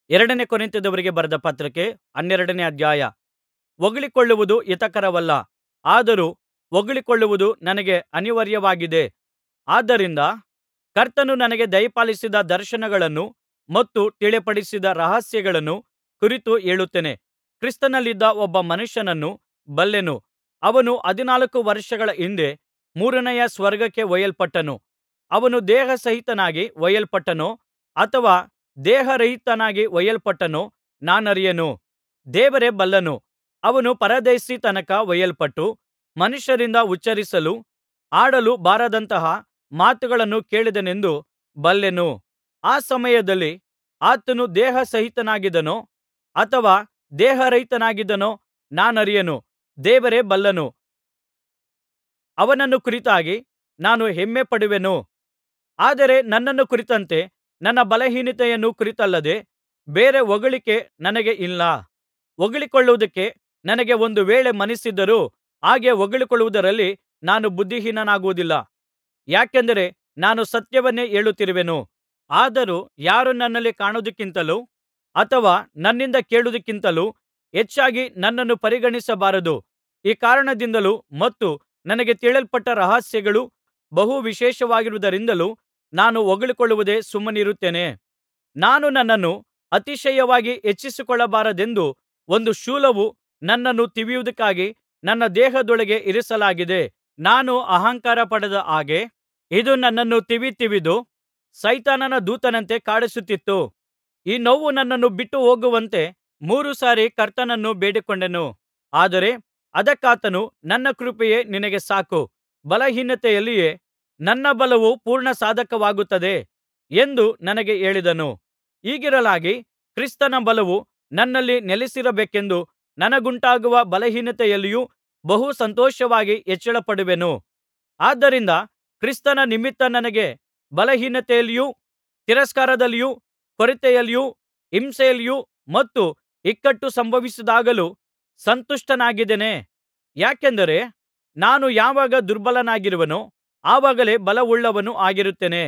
ಎರಡನೇ ಕೊರಿಂಥದವರಿಗೆ ಬರೆದ ಪತ್ರಿಕೆ ಹನ್ನೆರಡನೇ ಅಧ್ಯಾಯ ಹೊಗಳಿಕೊಳ್ಳುವುದು ಹಿತಕರವಲ್ಲ ಆದರೂ ಹೊಗಳಿಕೊಳ್ಳುವುದು ನನಗೆ ಅನಿವಾರ್ಯವಾಗಿದೆ ಆದ್ದರಿಂದ ಕರ್ತನು ನನಗೆ ದಯಪಾಲಿಸಿದ ದರ್ಶನಗಳನ್ನು ಮತ್ತು ತಿಳಿಯಪಡಿಸಿದ ರಹಸ್ಯಗಳನ್ನು ಕುರಿತು ಹೇಳುತ್ತೇನೆ ಕ್ರಿಸ್ತನಲ್ಲಿದ್ದ ಒಬ್ಬ ಮನುಷ್ಯನನ್ನು ಬಲ್ಲೆನು ಅವನು ಹದಿನಾಲ್ಕು ವರ್ಷಗಳ ಹಿಂದೆ ಮೂರನೆಯ ಸ್ವರ್ಗಕ್ಕೆ ಒಯ್ಯಲ್ಪಟ್ಟನು ಅವನು ದೇಹಸಹಿತನಾಗಿ ಒಯ್ಯಲ್ಪಟ್ಟನೋ ಅಥವಾ ದೇಹರಹಿತನಾಗಿ ಒಯ್ಯಲ್ಪಟ್ಟನೋ ನಾನರಿಯೆನು ದೇವರೇ ಬಲ್ಲನು ಅವನು ಪರದೈಸಿ ತನಕ ಒಯ್ಯಲ್ಪಟ್ಟು ಮನುಷ್ಯರಿಂದ ಉಚ್ಚರಿಸಲು ಆಡಲು ಬಾರದಂತಹ ಮಾತುಗಳನ್ನು ಕೇಳಿದನೆಂದು ಬಲ್ಲೆನು ಆ ಸಮಯದಲ್ಲಿ ಆತನು ದೇಹಸಹಿತನಾಗಿದ್ದನೋ ಅಥವಾ ದೇಹರಹಿತನಾಗಿದ್ದನೋ ನಾನರಿಯೆನು ದೇವರೇ ಬಲ್ಲನು ಅವನನ್ನು ಕುರಿತಾಗಿ ನಾನು ಹೆಮ್ಮೆಪಡುವೆನು ಆದರೆ ನನ್ನನ್ನು ಕುರಿತಂತೆ ನನ್ನ ಬಲಹೀನತೆಯನ್ನು ಕುರಿತಲ್ಲದೆ ಬೇರೆ ಹೊಗಳಿಕೆ ನನಗೆ ಇಲ್ಲ ಹೊಗಳಿಕೊಳ್ಳುವುದಕ್ಕೆ ನನಗೆ ಒಂದು ವೇಳೆ ಮನಸ್ಸಿದ್ದರೂ ಹಾಗೆ ಹೊಗಳಿಕೊಳ್ಳುವುದರಲ್ಲಿ ನಾನು ಬುದ್ಧಿಹೀನನಾಗುವುದಿಲ್ಲ ಯಾಕೆಂದರೆ ನಾನು ಸತ್ಯವನ್ನೇ ಹೇಳುತ್ತಿರುವೆನು ಆದರೂ ಯಾರೂ ನನ್ನಲ್ಲಿ ಕಾಣುವುದಕ್ಕಿಂತಲೂ ಅಥವಾ ನನ್ನಿಂದ ಕೇಳುವುದಕ್ಕಿಂತಲೂ ಹೆಚ್ಚಾಗಿ ನನ್ನನ್ನು ಪರಿಗಣಿಸಬಾರದು ಈ ಕಾರಣದಿಂದಲೂ ಮತ್ತು ನನಗೆ ತಿಳಿಯಲ್ಪಟ್ಟ ರಹಸ್ಯಗಳು ಬಹು ವಿಶೇಷವಾಗಿರುವುದರಿಂದಲೂ ನಾನು ಹೊಗಳಿಕೊಳ್ಳದೆ ಸುಮ್ಮನಿರುತ್ತೇನೆ ನಾನು ನನ್ನನ್ನು ಅತಿಶಯವಾಗಿ ಹೆಚ್ಚಿಸಿಕೊಳ್ಳಬಾರದೆಂದು ಒಂದು ಶೂಲವು ನನ್ನನ್ನು ತಿವಿಯುವುದಕ್ಕಾಗಿ ನನ್ನ ದೇಹದೊಳಗೆ ಇರಿಸಲಾಗಿದೆ ನಾನು ಅಹಂಕಾರಪಡದ ಹಾಗೆ ಇದು ನನ್ನನ್ನು ತಿವಿ ತಿವಿದು ಸೈತಾನನ ದೂತನಂತೆ ಕಾಡಿಸುತ್ತಿತ್ತು ಈ ನೋವು ನನ್ನನ್ನು ಬಿಟ್ಟು ಹೋಗುವಂತೆ ಮೂರು ಸಾರಿ ಕರ್ತನನ್ನು ಬೇಡಿಕೊಂಡೆನು ಆದರೆ ಅದಕ್ಕಾತನು ನನ್ನ ಕೃಪೆಯೇ ನಿನಗೆ ಸಾಕು ಬಲಹೀನತೆಯಲ್ಲಿಯೇ ನನ್ನ ಬಲವು ಪೂರ್ಣ ಸಾಧಕವಾಗುತ್ತದೆ ಎಂದು ನನಗೆ ಹೇಳಿದನು ಹೀಗಿರಲಾಗಿ ಕ್ರಿಸ್ತನ ಬಲವು ನನ್ನಲ್ಲಿ ನೆಲೆಸಿರಬೇಕೆಂದು ನನಗುಂಟಾಗುವ ಬಲಹೀನತೆಯಲ್ಲಿಯೂ ಬಹು ಸಂತೋಷವಾಗಿ ಹೆಚ್ಚಳಪಡುವೆನು ಆದ್ದರಿಂದ ಕ್ರಿಸ್ತನ ನಿಮಿತ್ತ ನನಗೆ ಬಲಹೀನತೆಯಲ್ಲಿಯೂ ತಿರಸ್ಕಾರದಲ್ಲಿಯೂ ಕೊರತೆಯಲ್ಲಿಯೂ ಹಿಂಸೆಯಲ್ಲಿಯೂ ಮತ್ತು ಇಕ್ಕಟ್ಟು ಸಂಭವಿಸಿದಾಗಲೂ ಸಂತುಷ್ಟನಾಗಿದ್ದೇನೆ ಯಾಕೆಂದರೆ ನಾನು ಯಾವಾಗ ದುರ್ಬಲನಾಗಿರುವೆನೋ ಆವಾಗಲೇ ಬಲವುಳ್ಳವನು ಆಗಿರುತ್ತೇನೆ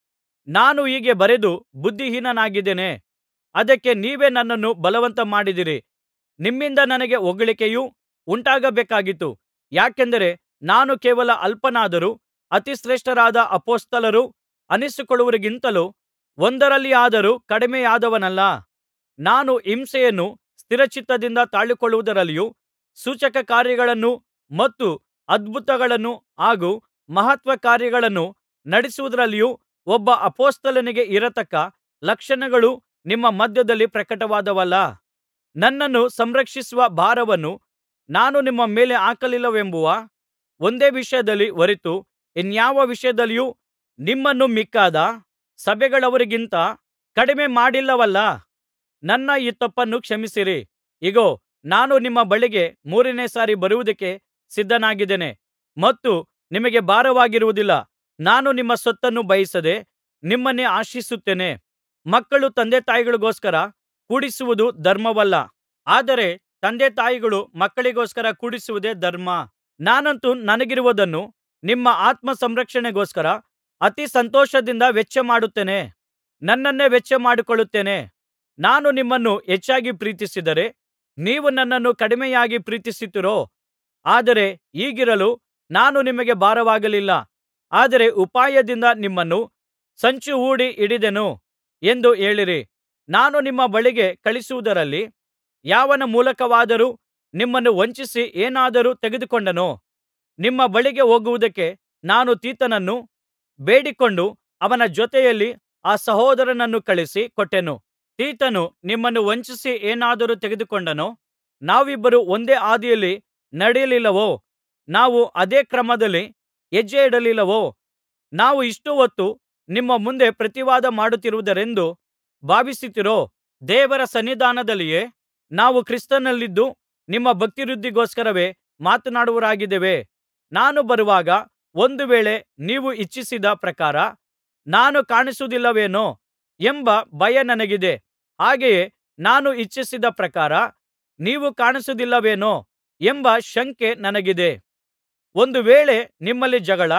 ನಾನು ಹೀಗೆ ಬರೆದು ಬುದ್ಧಿಹೀನನಾಗಿದ್ದೇನೆ ಅದಕ್ಕೆ ನೀವೇ ನನ್ನನ್ನು ಬಲವಂತ ಮಾಡಿದಿರಿ ನಿಮ್ಮಿಂದ ನನಗೆ ಹೊಗಳಿಕೆಯು ಉಂಟಾಗಬೇಕಾಗಿತ್ತು ಯಾಕೆಂದರೆ ನಾನು ಕೇವಲ ಅಲ್ಪನಾದರೂ ಅತಿಶ್ರೇಷ್ಠರಾದ ಅಪೊಸ್ತಲರು ಅನಿಸಿಕೊಳ್ಳುವವರಿಗಿಂತಲೂ ಒಂದರಲ್ಲಿಯಾದರೂ ಕಡಿಮೆಯಾದವನಲ್ಲ ನಾನು ಹಿಂಸೆಯನ್ನು ಸ್ಥಿರಚಿತ್ತದಿಂದ ತಾಳಿಕೊಳ್ಳುವುದರಲ್ಲಿಯೂ ಸೂಚಕಕಾರ್ಯಗಳನ್ನೂ ಮತ್ತು ಅದ್ಭುತಗಳನ್ನೂ ಹಾಗೂ ಮಹತ್ಕಾರ್ಯಗಳನ್ನು ನಡಿಸುವುದರಲ್ಲಿಯೂ ಒಬ್ಬ ಅಪೊಸ್ತಲನಿಗೆ ಇರತಕ್ಕ ಲಕ್ಷಣಗಳು ನಿಮ್ಮ ಮಧ್ಯದಲ್ಲಿ ಪ್ರಕಟವಾದವಲ್ಲಾ ನನ್ನನ್ನು ಸಂರಕ್ಷಿಸುವ ಭಾರವನ್ನು ನಾನು ನಿಮ್ಮ ಮೇಲೆ ಹಾಕಲಿಲ್ಲವೆಂಬುವ ಒಂದೇ ವಿಷಯದಲ್ಲಿ ಹೊರತು ಇನ್ಯಾವ ವಿಷಯದಲ್ಲಿಯೂ ನಿಮ್ಮನ್ನು ಮಿಕ್ಕಾದ ಸಭೆಗಳವರಿಗಿಂತ ಕಡಿಮೆ ಮಾಡಿಲ್ಲವಲ್ಲಾ ನನ್ನ ಈ ತಪ್ಪನ್ನು ಕ್ಷಮಿಸಿರಿ ಇಗೋ ನಾನು ನಿಮ್ಮ ಬಳಿಗೆ ಮೂರನೇ ಸಾರಿ ಬರುವುದಕ್ಕೆ ಸಿದ್ಧನಾಗಿದ್ದೇನೆ ಮತ್ತು ನಿಮಗೆ ಭಾರವಾಗಿರುವುದಿಲ್ಲ ನಾನು ನಿಮ್ಮ ಸೊತ್ತನ್ನು ಬಯಸದೆ ನಿಮ್ಮನ್ನೇ ಆಶಿಸುತ್ತೇನೆ ಮಕ್ಕಳು ತಂದೆತಾಯಿಗಳಿಗೋಸ್ಕರ ಕೂಡಿಸುವುದು ಧರ್ಮವಲ್ಲ ಆದರೆ ತಂದೆತಾಯಿಗಳು ಮಕ್ಕಳಿಗೋಸ್ಕರ ಕೂಡಿಸುವುದೇ ಧರ್ಮ ನಾನಂತೂ ನನಗಿರುವುದನ್ನು ನಿಮ್ಮ ಆತ್ಮ ಸಂರಕ್ಷಣೆಗೋಸ್ಕರ ಅತಿ ಸಂತೋಷದಿಂದ ವೆಚ್ಚಮಾಡುತ್ತೇನೆ ನನ್ನನ್ನೇ ವೆಚ್ಚಮಾಡಿಕೊಳ್ಳುತ್ತೇನೆ ನಾನು ನಿಮ್ಮನ್ನು ಹೆಚ್ಚಾಗಿ ಪ್ರೀತಿಸಿದರೆ ನೀವು ನನ್ನನ್ನು ಕಡಿಮೆಯಾಗಿ ಪ್ರೀತಿಸುತ್ತೀರೋ ಆದರೆ ಹೀಗಿರಲು ನಾನು ನಿಮಗೆ ಭಾರವಾಗಲಿಲ್ಲ ಆದರೆ ಉಪಾಯದಿಂದ ನಿಮ್ಮನ್ನು ಸಂಚು ಹೂಡಿ ಹಿಡಿದೆನು ಎಂದು ಹೇಳಿರಿ ನಾನು ನಿಮ್ಮ ಬಳಿಗೆ ಕಳುಹಿಸುವುದರಲ್ಲಿ ಯಾವನ ಮೂಲಕವಾದರೂ ನಿಮ್ಮನ್ನು ವಂಚಿಸಿ ಏನಾದರೂ ತೆಗೆದುಕೊಂಡನೋ ನಿಮ್ಮ ಬಳಿಗೆ ಹೋಗುವುದಕ್ಕೆ ನಾನು ತೀತನನ್ನು ಬೇಡಿಕೊಂಡು ಅವನ ಜೊತೆಯಲ್ಲಿ ಆ ಸಹೋದರನನ್ನು ಕಳುಹಿಸಿ ಕೊಟ್ಟೆನು ತೀತನು ನಿಮ್ಮನ್ನು ವಂಚಿಸಿ ಏನಾದರೂ ತೆಗೆದುಕೊಂಡನೋ ನಾವಿಬ್ಬರೂ ಒಂದೇ ಹಾದಿಯಲ್ಲಿ ನಡೆಯಲಿಲ್ಲವೋ ನಾವು ಅದೇ ಕ್ರಮದಲ್ಲಿ ಹೆಜ್ಜೆ ಇಡಲಿಲ್ಲವೋ ನಾವು ಇಷ್ಟು ಹೊತ್ತು ನಿಮ್ಮ ಮುಂದೆ ಪ್ರತಿವಾದ ಮಾಡುತ್ತಿರುವುದರೆಂದು ಭಾವಿಸುತ್ತೀರೋ ದೇವರ ಸನ್ನಿಧಾನದಲ್ಲಿಯೇ ನಾವು ಕ್ರಿಸ್ತನಲ್ಲಿದ್ದು ನಿಮ್ಮ ಭಕ್ತಿವೃದ್ಧಿಗೋಸ್ಕರವೇ ಮಾತನಾಡುವವರಾಗಿದ್ದೇವೆ ನಾನು ಬರುವಾಗ ಒಂದು ವೇಳೆ ನೀವು ಇಚ್ಛಿಸಿದ ಪ್ರಕಾರ ನಾನು ಕಾಣಿಸುವುದಿಲ್ಲವೇನೋ ಎಂಬ ಭಯ ನನಗಿದೆ ಹಾಗೆಯೇ ನಾನು ಇಚ್ಛಿಸಿದ ಪ್ರಕಾರ ನೀವು ಕಾಣಿಸುವುದಿಲ್ಲವೇನೋ ಎಂಬ ಶಂಕೆ ನನಗಿದೆ ಒಂದು ವೇಳೆ ನಿಮ್ಮಲ್ಲಿ ಜಗಳ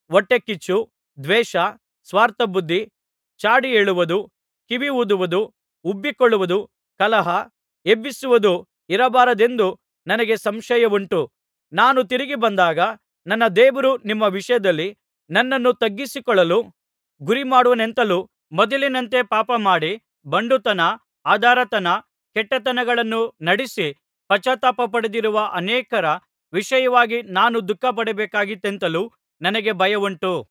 ಹೊಟ್ಟೆಕಿಚ್ಚು ದ್ವೇಷ ಸ್ವಾರ್ಥಬುದ್ಧಿ ಚಾಡಿ ಹೇಳುವುದು ಕಿವಿ ಊದುವುದು ಉಬ್ಬಿಕೊಳ್ಳುವುದು ಕಲಹ ಎಬ್ಬಿಸುವುದು ಇರಬಾರದೆಂದು ನನಗೆ ಸಂಶಯವುಂಟು ನಾನು ತಿರುಗಿ ಬಂದಾಗ ನನ್ನ ದೇವರು ನಿಮ್ಮ ವಿಷಯದಲ್ಲಿ ನನ್ನನ್ನು ತಗ್ಗಿಸಿಕೊಳ್ಳಲು ಗುರಿಮಾಡುವನೆಂತಲೂ ಮೊದಲಿನಂತೆ ಪಾಪಮಾಡಿ ಬಂಡುತನ ಆಧಾರತನ ಕೆಟ್ಟತನಗಳನ್ನು ನಡಿಸಿ ಪಶ್ಚಾತ್ತಾಪಪಡದಿರುವ ಅನೇಕರ ವಿಷಯವಾಗಿ ನಾನು ದುಃಖಪಡಬೇಕಾದೀತೆಂತಲೂ ನನಗೆ ಭಯವುಂಟು